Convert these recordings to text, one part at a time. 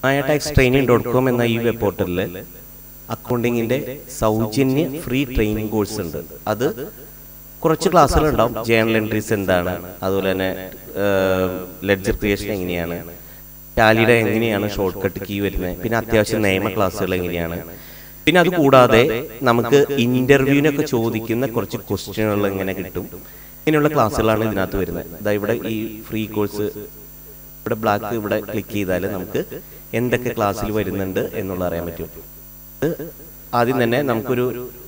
മായ tax training dot com എന്ന ഈ web പോർട്ടലിൽ അക്കൗണ്ടിങ്ങിന്റെ സൗജന്യ ഫ്രീ ട്രെയിനിങ് കോഴ്സ് ഉണ്ട് അത് കുറച്ച് ക്ലാസ്സുകൾ ഉണ്ടാവും ജേണൽ എൻട്രീസ് എന്താണ് അതുപോലെ തന്നെ ലെഡ്ജർ ക്രിയേഷൻ എങ്ങനെയാണ് ടാലിയുടെ എങ്ങനെയാണ് ഷോർട്ട് കട്ട് കീ വരുന്നത് പിന്നെ അത്യാവശ്യം നിയമ ക്ലാസ്സുകൾ എങ്ങനെയാണ് പിന്നെ അത് കൂടാതെ നമുക്ക് ഇന്റർവ്യൂവിനൊക്കെ ചോദിക്കുന്ന കുറച്ച് ക്വസ്റ്റ്യനുകൾ എങ്ങനെ കിട്ടും ഇങ്ങനെയുള്ള ക്ലാസ്സുകളാണ് ഇതിനകത്ത് വരുന്നത് ഇതാ ഇവിടെ ഈ ഫ്രീ കോഴ്സ് ഇവിടെ ബ്ലാക്ക് ഇവിടെ ക്ലിക്ക് ചെയ്താൽ നമുക്ക് എന്തൊക്കെ ക്ലാസ്സിൽ വരുന്നുണ്ട് എന്നുള്ളത് അറിയാൻ പറ്റും ഇത് ആദ്യം തന്നെ നമുക്കൊരു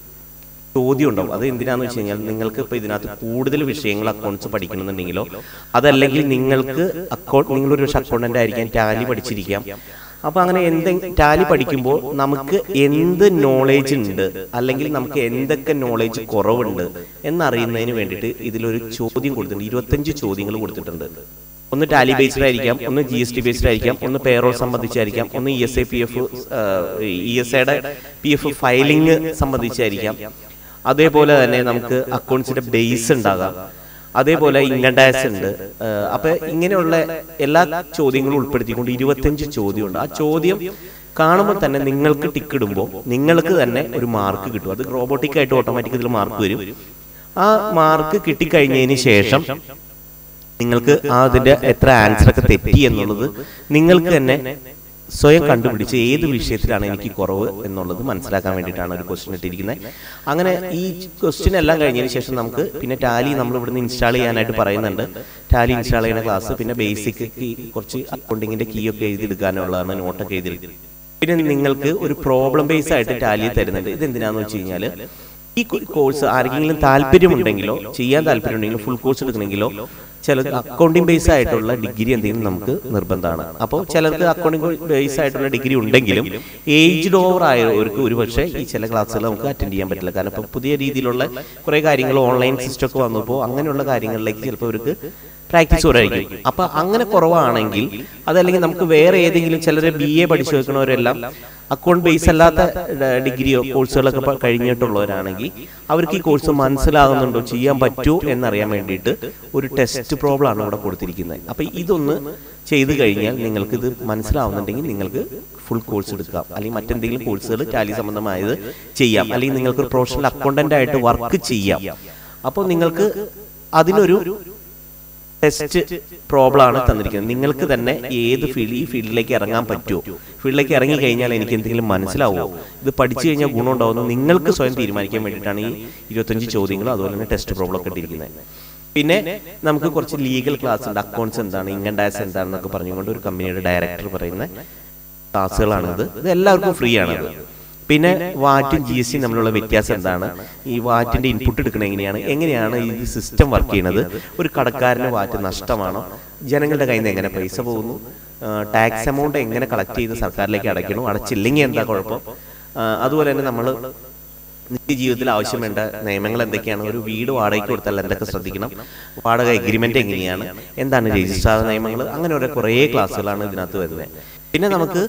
ചോദ്യം ഉണ്ടാവും അത് എന്തിനാന്ന് വെച്ച് കഴിഞ്ഞാൽ നിങ്ങൾക്ക് ഇപ്പൊ ഇതിനകത്ത് കൂടുതൽ വിഷയങ്ങൾ അക്കൗണ്ട്സ് പഠിക്കണമെന്നുണ്ടെങ്കിലോ അതല്ലെങ്കിൽ നിങ്ങൾക്ക് അക്കൗണ്ട് നിങ്ങളൊരു പക്ഷെ അക്കൗണ്ടന്റ് ആയിരിക്കാം ടാലി പഠിച്ചിരിക്കാം അപ്പൊ അങ്ങനെ എന്തെങ്കിലും ടാലി പഠിക്കുമ്പോൾ നമുക്ക് എന്ത് നോളേജ് ഉണ്ട് അല്ലെങ്കിൽ നമുക്ക് എന്തൊക്കെ നോളേജ് കുറവുണ്ട് എന്നറിയുന്നതിന് വേണ്ടിയിട്ട് ഇതിലൊരു ചോദ്യം കൊടുത്തിട്ടുണ്ട് ഇരുപത്തഞ്ച് ചോദ്യങ്ങൾ കൊടുത്തിട്ടുണ്ട് ഒന്ന് ടാലി ബേസ്ഡ് ആയിരിക്കാം ഒന്ന് ജി എസ് ടി ബേസ്ഡ് ആയിരിക്കാം ഒന്ന് പേറോൾ സംബന്ധിച്ചായിരിക്കാം ഒന്ന് E S I P F E S ഐയുടെ പി എഫ് ഫയലിംഗ് സംബന്ധിച്ചായിരിക്കാം അതേപോലെ തന്നെ നമുക്ക് അക്കൗണ്ട്സിന്റെ ബേസ് ഉണ്ടാകാം അതേപോലെ ഇൻകം ടാക്സ് ഉണ്ട് ഏഹ് അപ്പൊ ഇങ്ങനെയുള്ള എല്ലാ ചോദ്യങ്ങളും ഉൾപ്പെടുത്തിക്കൊണ്ട് ഇരുപത്തഞ്ച് ചോദ്യമുണ്ട് ആ ചോദ്യം കാണുമ്പോൾ തന്നെ നിങ്ങൾക്ക് ടിക്ക് ഇടുമ്പോൾ നിങ്ങൾക്ക് തന്നെ ഒരു മാർക്ക് കിട്ടും അത് റോബോട്ടിക് ആയിട്ട് ഓട്ടോമാറ്റിക് ഇതിൽ മാർക്ക് വരും ആ മാർക്ക് കിട്ടിക്കഴിഞ്ഞതിന് ശേഷം നിങ്ങൾക്ക് ആ അതിന്റെ എത്ര ആൻസർ ഒക്കെ തെറ്റി എന്നുള്ളത് നിങ്ങൾക്ക് തന്നെ സ്വയം കണ്ടുപിടിച്ച് ഏത് വിഷയത്തിലാണ് എനിക്ക് കുറവ് എന്നുള്ളത് മനസ്സിലാക്കാൻ വേണ്ടിയിട്ടാണ് ഒരു ക്വസ്റ്റ്യൻ ഇട്ടിരിക്കുന്നത് അങ്ങനെ ഈ ക്വസ്റ്റ്യൻ എല്ലാം കഴിഞ്ഞതിന് ശേഷം നമുക്ക് പിന്നെ ടാലി നമ്മൾ ഇവിടുന്ന് ഇൻസ്റ്റാൾ ചെയ്യാനായിട്ട് പറയുന്നുണ്ട് ടാലി ഇൻസ്റ്റാൾ ചെയ്യുന്ന ക്ലാസ് പിന്നെ ബേസിക് കുറച്ച് അക്കൗണ്ടിങ്ങിന്റെ കീ ഒക്കെ എഴുതിയെടുക്കാനുള്ളതാണ് നോട്ടൊക്കെ എഴുതി പിന്നെ നിങ്ങൾക്ക് ഒരു പ്രോബ്ലം ബേസ് ആയിട്ട് ടാലി തരുന്നുണ്ട് ഇത് എന്തിനാന്ന് വെച്ച് കഴിഞ്ഞാൽ ഈ കോഴ്സ് ആർക്കെങ്കിലും താല്പര്യമുണ്ടെങ്കിലോ ചെയ്യാൻ താല്പര്യമുണ്ടെങ്കിലോ ഫുൾ കോഴ്സ് എടുക്കണമെങ്കിലോ ചില അക്കൗണ്ടിംഗ് ബേസ് ആയിട്ടുള്ള ഡിഗ്രി എന്തെങ്കിലും നമുക്ക് നിർബന്ധമാണ് അപ്പോൾ ചിലർക്ക് അക്കൗണ്ടിംഗ് ബേസ് ആയിട്ടുള്ള ഡിഗ്രി ഉണ്ടെങ്കിലും ഏജ്ഡ് ഓവർ ആയവർക്ക് ഒരു പക്ഷേ ഈ ചില ക്ലാസ്സുകൾ നമുക്ക് അറ്റൻഡ് ചെയ്യാൻ പറ്റില്ല കാരണം ഇപ്പോൾ പുതിയ രീതിയിലുള്ള കുറേ കാര്യങ്ങൾ ഓൺലൈൻ സിസ്റ്റം ഒക്കെ വന്നപ്പോൾ അങ്ങനെയുള്ള കാര്യങ്ങളിലേക്ക് ചിലപ്പോൾ അവർക്ക് പ്രാക്ടീസ് കുറവായിരിക്കും അപ്പൊ അങ്ങനെ കുറവാണെങ്കിൽ അതല്ലെങ്കിൽ നമുക്ക് വേറെ ഏതെങ്കിലും ചിലർ ബി എ പഠിച്ചു വെക്കണവരെല്ലാം അക്കൗണ്ട് ബേസ് അല്ലാത്ത ഡിഗ്രിയോ കോഴ്സുകളൊക്കെ പ- കഴിഞ്ഞിട്ടുള്ളവരാണെങ്കിൽ അവർക്ക് ഈ കോഴ്സ് മനസ്സിലാകുന്നുണ്ടോ ചെയ്യാൻ പറ്റുമോ എന്നറിയാൻ വേണ്ടിയിട്ട് ഒരു ടെസ്റ്റ് പ്രോബ്ലം ആണ് ഇവിടെ കൊടുത്തിരിക്കുന്നത് അപ്പൊ ഇതൊന്ന് ചെയ്തു കഴിഞ്ഞാൽ നിങ്ങൾക്ക് ഇത് മനസ്സിലാവുന്നുണ്ടെങ്കിൽ നിങ്ങൾക്ക് ഫുൾ കോഴ്സ് എടുക്കാം അല്ലെങ്കിൽ മറ്റെന്തെങ്കിലും കോഴ്സുകൾ ടാലി സംബന്ധമായത് ചെയ്യാം അല്ലെങ്കിൽ നിങ്ങൾക്ക് ഒരു പ്രൊഫഷണൽ അക്കൗണ്ടന്റ് ആയിട്ട് വർക്ക് ചെയ്യാം അപ്പോൾ നിങ്ങൾക്ക് അതിനൊരു ടെസ്റ്റ് പ്രോബ്ലം ആണ് തന്നിരിക്കുന്നത് നിങ്ങൾക്ക് തന്നെ ഏത് ഫീൽഡ് ഈ ഫീൽഡിലേക്ക് ഇറങ്ങാൻ പറ്റുമോ ഫീൽഡിലേക്ക് ഇറങ്ങി കഴിഞ്ഞാൽ എനിക്ക് എന്തെങ്കിലും മനസ്സിലാവുമോ ഇത് പഠിച്ചു കഴിഞ്ഞാൽ ഗുണം ഉണ്ടാവുമെന്ന് നിങ്ങൾക്ക് സ്വയം തീരുമാനിക്കാൻ വേണ്ടിയിട്ടാണ് ഈ ഇരുപത്തഞ്ച് ചോദ്യങ്ങളും അതുപോലെ തന്നെ ടെസ്റ്റ് പ്രോബ്ലം ഒക്കെ ഇട്ടിരിക്കുന്നത് പിന്നെ നമുക്ക് കുറച്ച് ലീഗൽ ക്ലാസ് ഉണ്ട് അക്കൗണ്ട്സ് എന്താണ് ഇൻകം ടാക്സ് എന്താണെന്നൊക്കെ പറഞ്ഞുകൊണ്ട് ഒരു കമ്പനിയുടെ ഡയറക്ടർ പറയുന്ന ക്ലാസ്സുകളാണിത് ഇത് എല്ലാവർക്കും ഫ്രീ ആണത് പിന്നെ വാറ്റും ജി എസ് ടി തമ്മിലുള്ള വ്യത്യാസം എന്താണ് ഈ വാറ്റിന്റെ ഇൻപുട്ട് എടുക്കുന്നത് എങ്ങനെയാണ് എങ്ങനെയാണ് ഈ സിസ്റ്റം വർക്ക് ചെയ്യുന്നത് ഒരു കടക്കാരന് വാറ്റ് നഷ്ടമാണോ ജനങ്ങളുടെ കയ്യിൽ നിന്ന് എങ്ങനെ പൈസ പോകുന്നു ടാക്സ് എമൗണ്ട് എങ്ങനെ കളക്ട് ചെയ്ത് സർക്കാരിലേക്ക് അടയ്ക്കണോ അടച്ചില്ലെങ്കിൽ എന്താ കുഴപ്പം ആ, അതുപോലെ തന്നെ നമ്മൾ നിത്യജീവിതത്തിൽ ആവശ്യം വേണ്ട നിയമങ്ങൾ എന്തൊക്കെയാണ് ഒരു വീട് വാടകയ്ക്ക് കൊടുത്താൽ എന്തൊക്കെ ശ്രദ്ധിക്കണം വാടക എഗ്രിമെന്റ് എങ്ങനെയാണ് എന്താണ് രജിസ്ട്രാർ നിയമങ്ങൾ അങ്ങനെ ഒരു കുറേ ക്ലാസ്സുകളാണ് ഇതിനകത്ത് വരുന്നത് പിന്നെ നമുക്ക്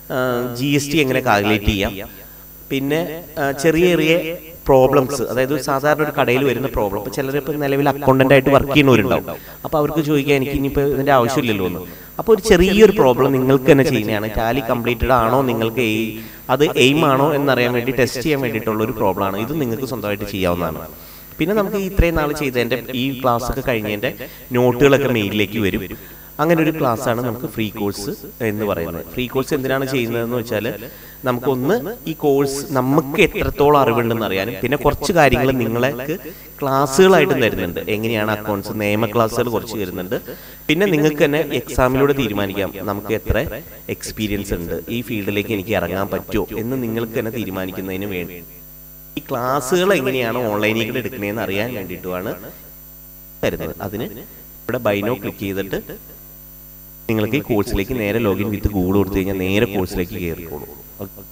ജി എസ് ടി എങ്ങനെ കാൽക്കുലേറ്റ് ചെയ്യാം പിന്നെ ആ, ചെറിയ ചെറിയ പ്രോബ്ലംസ് അതായത് ഒരു സാധാരണ ഒരു കടയിൽ വരുന്ന പ്രോബ്ലം ഇപ്പൊ ചിലർ ഇപ്പൊ നിലവിൽ അക്കൗണ്ടന്റ് ആയിട്ട് വർക്ക് ചെയ്യുന്നവരുണ്ടാവും അപ്പൊ അവർക്ക് ചോദിക്കാൻ എനിക്ക് ഇനിയിപ്പോ ഇതിന്റെ ആവശ്യമില്ലല്ലോ എന്ന് അപ്പൊ ഒരു ചെറിയൊരു പ്രോബ്ലം നിങ്ങൾക്ക് തന്നെ ചെയ്യുന്നതാണ് ടാലി കംപ്ലീറ്റഡ് ആണോ നിങ്ങൾക്ക് ഈ- അത് എയിം ആണോ എന്നറിയാൻ വേണ്ടി ടെസ്റ്റ് ചെയ്യാൻ വേണ്ടിയിട്ടുള്ള ഒരു പ്രോബ്ലം ആണ് ഇത് നിങ്ങൾക്ക് സ്വന്തമായിട്ട് ചെയ്യാവുന്നതാണ് പിന്നെ നമുക്ക് ഈ ഇത്രയും നാൾ ചെയ്തതിന്റെ ഈ ക്ലാസ് ഒക്കെ കഴിഞ്ഞതിന്റെ നോട്ടുകളൊക്കെ മെയിലിലേക്ക് വരും അങ്ങനെ ഒരു ക്ലാസ് ആണ് നമുക്ക് ഫ്രീ കോഴ്സ് എന്ന് പറയുന്നത് ഫ്രീ കോഴ്സ് എന്തിനാണ് ചെയ്യുന്നതെന്ന് വെച്ചാൽ നമുക്കൊന്ന് ഈ കോഴ്സ് നമുക്ക് എത്രത്തോളം അറിവുണ്ടെന്ന് അറിയാനും പിന്നെ കുറച്ച് കാര്യങ്ങൾ നിങ്ങൾക്ക് ക്ലാസ്സുകളായിട്ടും തരുന്നുണ്ട് എങ്ങനെയാണ് അക്കൗണ്ട്സ് നിയമ ക്ലാസ്സുകൾ കുറച്ച് തരുന്നുണ്ട് പിന്നെ നിങ്ങൾക്ക് തന്നെ എക്സാമിലൂടെ തീരുമാനിക്കാം നമുക്ക് എത്ര എക്സ്പീരിയൻസ് ഉണ്ട് ഈ ഫീൽഡിലേക്ക് എനിക്ക് ഇറങ്ങാൻ പറ്റുമോ എന്ന് നിങ്ങൾക്ക് തന്നെ തീരുമാനിക്കുന്നതിന് വേണ്ടി ഈ ക്ലാസ്സുകൾ എങ്ങനെയാണ് ഓൺലൈനിൽ കൂടെ എടുക്കണേന്ന് അറിയാൻ വേണ്ടിയിട്ടുമാണ് തരുന്നത് അതിന് ഇവിടെ ബൈനോ ക്ലിക്ക് ചെയ്തിട്ട് നിങ്ങൾക്ക് ഈ കോഴ്സിലേക്ക് നേരെ ലോഗിൻ വിത്ത് ഗൂഗിൾ കൊടുത്തു കഴിഞ്ഞാൽ നേരെ കോഴ്സിലേക്ക് കയറിക്കോളൂ